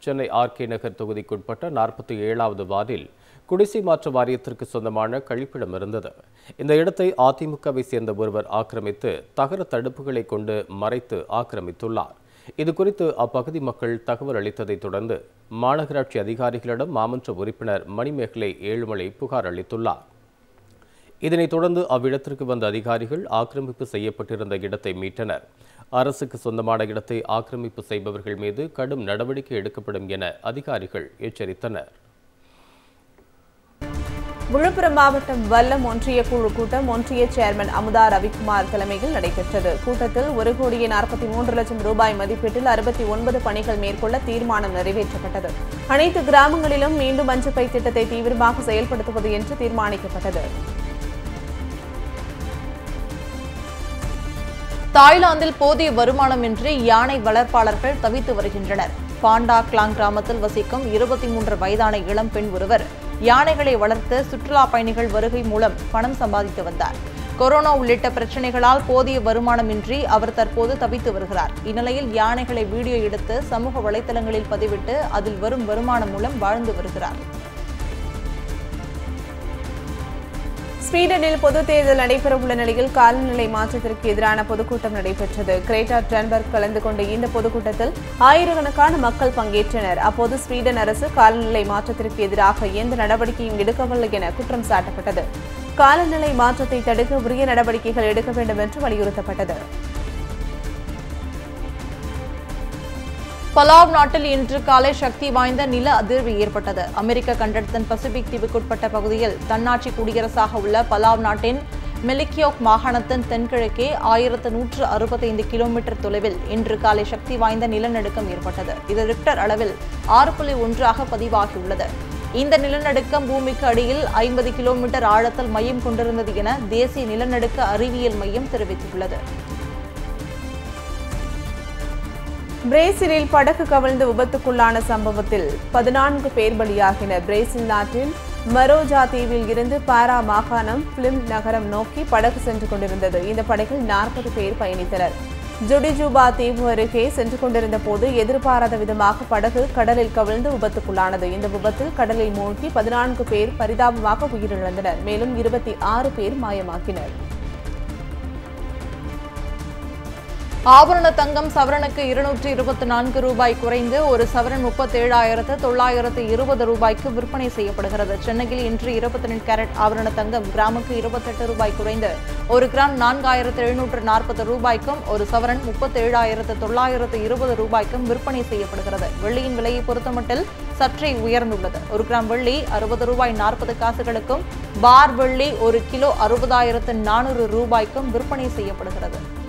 Chennai RK நகர் தொகுதிக்குட்பட்ட நாற்பத்தி ஏழாவது வார்டில் குடிசை மாற்று வாரியத்திற்கு சொந்தமான கழிப்பிடம் இருந்தது இந்த இடத்தை அதிமுகவை சேர்ந்த ஒருவர் ஆக்கிரமித்து தகர தடுப்புகளை கொண்டு மறைத்து ஆக்கிரமித்துள்ளார் இது குறித்து அப்பகுதி மக்கள் தகவல் அளித்ததைத் தொடர்ந்து மாநகராட்சி அதிகாரிகளிடம் மாமன்ற உறுப்பினர் மணிமேகலை ஏழுமலை புகார் அளித்துள்ளார் இதனைத் தொடர்ந்து அவ்விடத்திற்கு வந்த அதிகாரிகள் ஆக்கிரமிப்பு செய்யப்பட்டிருந்த இடத்தை மீட்டனர் அரசுக்கு சொந்தமான இடத்தை ஆக்கிரமிப்பு செய்பவர்கள் மீது கடும் நடவடிக்கை எடுக்கப்படும் என அதிகாரிகள் எச்சரித்தனர் விழுப்புரம் மாவட்டம் வல்லம் ஒன்றிய குழு கூட்டம் ஒன்றிய சேர்மன் அமுதா ரவிக்குமார் தலைமையில் நடைபெற்றது கூட்டத்தில் ஒரு கோடியே நாற்பத்தி மூன்று லட்சம் ரூபாய் மதிப்பீட்டில் அறுபத்தி ஒன்பது பணிகள் மேற்கொள்ள தீர்மானம் நிறைவேற்றப்பட்டது அனைத்து கிராமங்களிலும் மீண்டும் மஞ்சப்பை திட்டத்தை தீவிரமாக செயல்படுத்துவது என்று தீர்மானிக்கப்பட்டது தாய்லாந்தில் போதிய வருமானமின்றி யானை வளர்ப்பாளர்கள் தவித்து வருகின்றனர் பாண்டா கிளாங் கிராமத்தில் வசிக்கும் இருபத்தி மூன்று வயதான இளம் பெண் ஒருவர் யானைகளை வளர்த்து சுற்றுலா பயணிகள் வருகை மூலம் பணம் சம்பாதித்து வந்தார் கொரோனா உள்ளிட்ட பிரச்சனைகளால் போதிய வருமானமின்றி அவர் தற்போது தவித்து வருகிறார் இந்நிலையில் யானைகளை வீடியோ எடுத்து சமூக வலைதளங்களில் பதிவிட்டு அதில் வரும் வருமானம் மூலம் வாழ்ந்து வருகிறார் ஸ்வீடனில் பொதுத் தேர்தல் நடைபெறவுள்ள நிலையில் காலநிலை மாற்றத்திற்கு எதிரான பொதுக்கூட்டம் நடைபெற்றது கிரேட்டா டன்பர்க் கலந்து கொண்ட இந்த பொதுக்கூட்டத்தில் ஆயிரக்கணக்கான மக்கள் பங்கேற்றனர் அப்போது ஸ்வீடன் அரசு காலநிலை மாற்றத்திற்கு எதிராக எந்த நடவடிக்கையும் எடுக்கவில்லை என குற்றம் சாட்டப்பட்டது காலநிலை மாற்றத்தை தடுக்க உரிய நடவடிக்கைகள் எடுக்க வேண்டும் என்று வலியுறுத்தப்பட்டது பலாவ் நாட்டில் இன்று காலை சக்தி வாய்ந்த நில அதிர்வு ஏற்பட்டது அமெரிக்க கண்டத்தின் பசிபிக் தீவுக்குட்பட்ட பகுதியில் தன்னாட்சி குடியரசாக உள்ள பலாவ் நாட்டின் மெலிக்கியோக் மாகாணத்தின் தென்கிழக்கே ஆயிரத்து நூற்று அறுபத்தைந்து கிலோமீட்டர் தொலைவில் இன்று காலை சக்தி வாய்ந்த நிலநடுக்கம் ஏற்பட்டது இது ரிக்டர் அளவில் ஆறு புள்ளி ஒன்றாக பதிவாகியுள்ளது இந்த நிலநடுக்கம் பூமிக்கு அடியில் ஐம்பது கிலோமீட்டர் ஆழத்தில் மையம் கொண்டிருந்தது என தேசிய நிலநடுக்க அறிவியல் மையம் தெரிவித்துள்ளது பிரேசிலில் படகு கவிழ்ந்து விபத்துக்குள்ளான சம்பவத்தில் பதினான்கு பேர் பலியாகினர் பிரேசில் நாட்டின் மரோஜா தீவில் இருந்து பாரா மாகாணம் பிலிம் நகரம் நோக்கி படகு சென்று கொண்டிருந்தது இந்த படகில் நாற்பது பேர் பயணித்தனர் ஜுடிஜூபா தீவு அருகே சென்று கொண்டிருந்த போது எதிர்பாராத விதமாக படகு கடலில் கவிழ்ந்து விபத்துக்குள்ளானது இந்த விபத்தில் கடலில் மூழ்கி பதினான்கு பேர் பரிதாபமாக உயிரிழந்தனர் மேலும் இருபத்தி ஆறு பேர் மாயமாக்கினர் ஆபரண தங்கம் சவரனுக்கு இருநூற்று இருபத்தி நான்கு ரூபாய் குறைந்து ஒரு சவரன் முப்பத்தேழாயிரத்து தொள்ளாயிரத்து இருபது ரூபாய்க்கு விற்பனை செய்யப்படுகிறது சென்னையில் இன்று இருபத்தி ரெண்டு கேரட் ஆபரண தங்கம் கிராமுக்கு இருபத்தெட்டு ரூபாய் குறைந்து ஒரு கிராம் நான்காயிரத்து எழுநூற்று நாற்பது ரூபாய்க்கும் ஒரு சவரன் முப்பத்தேழாயிரத்து தொள்ளாயிரத்து இருபது ரூபாய்க்கும் விற்பனை செய்யப்படுகிறது வெள்ளியின் விலையை பொறுத்தமட்டில் சற்றே உயர்ந்துள்ளது ஒரு கிராம் வெள்ளி அறுபது ரூபாய் நாற்பது காசுகளுக்கும் பார் வெள்ளி ஒரு கிலோ அறுபதாயிரத்து நானூறு ரூபாய்க்கும் விற்பனை செய்யப்படுகிறது